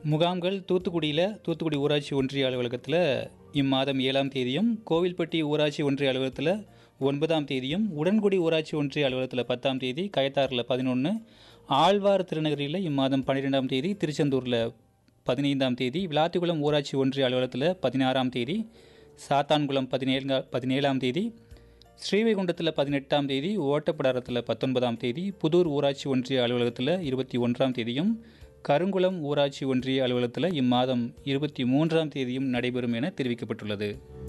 முகாம்கள் தூத்துக்குடியில் தூத்துக்குடி ஊராட்சி ஒன்றிய அலுவலகத்தில் இம்மாதம் ஏழாம் தேதியும் கோவில்பட்டி ஊராட்சி ஒன்றிய அலுவலகத்தில் ஒன்பதாம் தேதியும் உடன்குடி ஊராட்சி ஒன்றிய அலுவலகத்தில் பத்தாம் தேதி கயத்தாறில் பதினொன்று ஆழ்வார் திருநகரியில் இம்மாதம் பன்னிரெண்டாம் தேதி திருச்செந்தூரில் பதினைந்தாம் தேதி விளாத்திக்குளம் ஊராட்சி ஒன்றிய அலுவலகத்தில் பதினாறாம் தேதி சாத்தான்குளம் பதினேழு பதினேழாம் தேதி ஸ்ரீவைகுண்டத்தில் பதினெட்டாம் தேதி ஓட்டப்பிடாரத்தில் பத்தொன்பதாம் தேதி புதூர் ஊராட்சி ஒன்றிய அலுவலகத்தில் இருபத்தி ஒன்றாம் தேதியும் கருங்குளம் ஊராட்சி ஒன்றிய அலுவலகத்தில் இம்மாதம் இருபத்தி மூன்றாம் தேதியும் நடைபெறும் என தெரிவிக்கப்பட்டுள்ளது